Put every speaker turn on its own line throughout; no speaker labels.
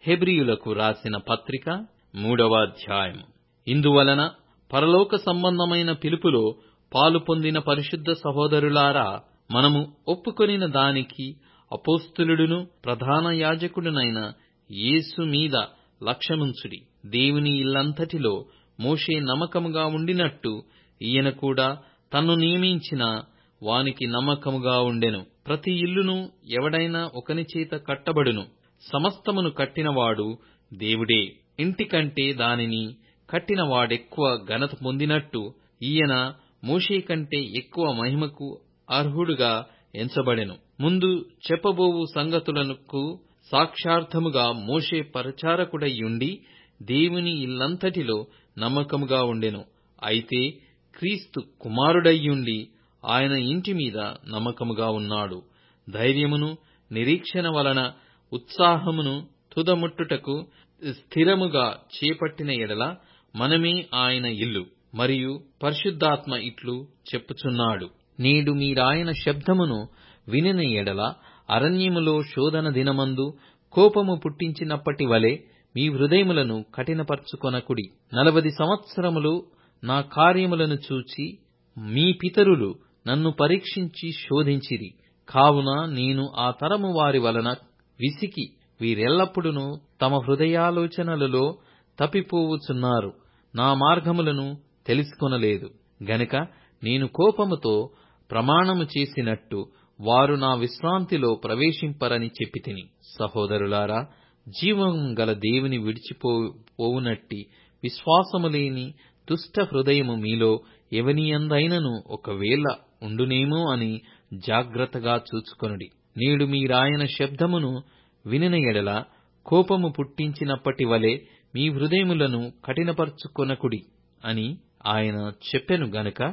హెబ్రీయులకు రాసిన పత్రిక మూడవ అధ్యాయం ఇందువలన పరలోక సంబంధమైన పిలుపులో పాలు పొందిన పరిశుద్ధ సహోదరులారా మనము ఒప్పుకొనిన దానికి అపోస్తలుడును ప్రధాన యాజకుడునైన యేసు మీద లక్ష్యముంచుడి దేవుని ఇల్లంతటిలో మోషే నమ్మకముగా ఉండినట్టు ఈయన కూడా తన్ను నియమించిన వానికి నమ్మకముగా ఉండెను ప్రతి ఇల్లును ఎవడైనా ఒకని చేత కట్టబడును సమస్తమును కట్టినవాడు దేవుడే ఇంటికంటే దానిని కట్టిన వాడెక్కువ ఘనత పొందినట్టు ఈయన మోషే కంటే ఎక్కువ మహిమకు అర్హుడుగా ఎంచబడెను ముందు చెప్పబోవు సంగతులకు సాక్షార్థముగా మోషే పరిచారకుడయ్యుండి దేవుని ఇల్లంతటిలో నమ్మకముగా ఉండెను అయితే క్రీస్తు కుమారుడయ్యుండి ఆయన ఇంటి మీద నమ్మకముగా ఉన్నాడు ధైర్యమును నిరీక్షణ వలన ఉత్సాహమును తుదముట్టుటకు స్థిరముగా చేపట్టిన ఎడల మనమే ఆయన ఇల్లు మరియు పరిశుద్ధాత్మ ఇట్లు చెప్పుచున్నాడు నేడు మీరాయన శబ్దమును వినిన ఎడల అరణ్యములో శోధన దినమందు కోపము పుట్టించినప్పటి వలె మీ హృదయములను కఠినపరచుకొనకుడి నలవది సంవత్సరములు నా కార్యములను చూచి మీ పితరులు నన్ను పరీక్షించి శోధించిరి కావున నేను ఆ తరము వారి వలన విసికి వీరెల్లప్పుడూ తమ హృదయాలోచనలలో తప్పిపోవుచున్నారు నా మార్గములను తెలుసుకొనలేదు గనుక నేను కోపముతో ప్రమాణము చేసినట్టు వారు నా విశ్రాంతిలో ప్రవేశింపరని చెప్పితిని సహోదరులారా జీవం గల దేవుని విడిచిపోవునట్టి విశ్వాసము లేని దుష్ట హృదయము మీలో ఎవనియందైనను ఒకవేళ ఉండునేమో అని జాగ్రత్తగా చూచుకొనుడి నేడు మీరాయన శబ్దమును వినిన ఎడల కోపము పుట్టించినప్పటి వలె మీ హృదయములను కఠినపరచుకొనకుడి అని ఆయన చెప్పెను గనుక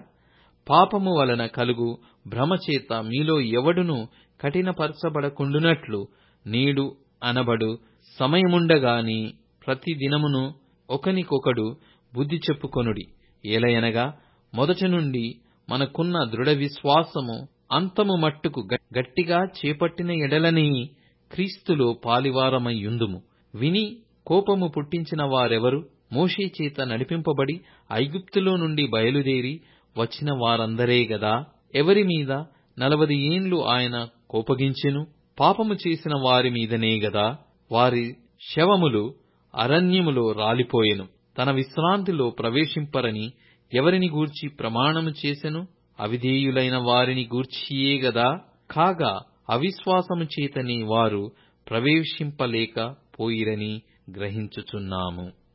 పాపము వలన కలుగు భ్రమచేత మీలో ఎవడును కఠినపరచబడకుండునట్లు నేడు అనబడు సమయముండగాని ప్రతి దినమును ఒకనికొకడు బుద్ధి చెప్పుకొనుడి ఏలయనగా మొదట నుండి మనకున్న దృఢ విశ్వాసము అంతము మట్టుకు గట్టిగా చేపట్టిన ఎడలనే క్రీస్తులో పాలివారమయ్యుందుము విని కోపము పుట్టించిన వారెవరు మోషే చేత నడిపింపబడి ఐగుప్తులో నుండి బయలుదేరి వచ్చిన వారందరే గదా ఎవరి మీద నలవది ఏండ్లు ఆయన కోపగించెను పాపము చేసిన వారి మీదనే గదా వారి శవములు అరణ్యములో రాలిపోయెను తన విశ్రాంతిలో ప్రవేశింపరని ఎవరిని గూర్చి ప్రమాణము చేసెను అవిధేయులైన వారిని గూర్చియే గదా కాగా అవిశ్వాసము చేతనే వారు ప్రవేశింపలేక పోయిరని గ్రహించుచున్నాము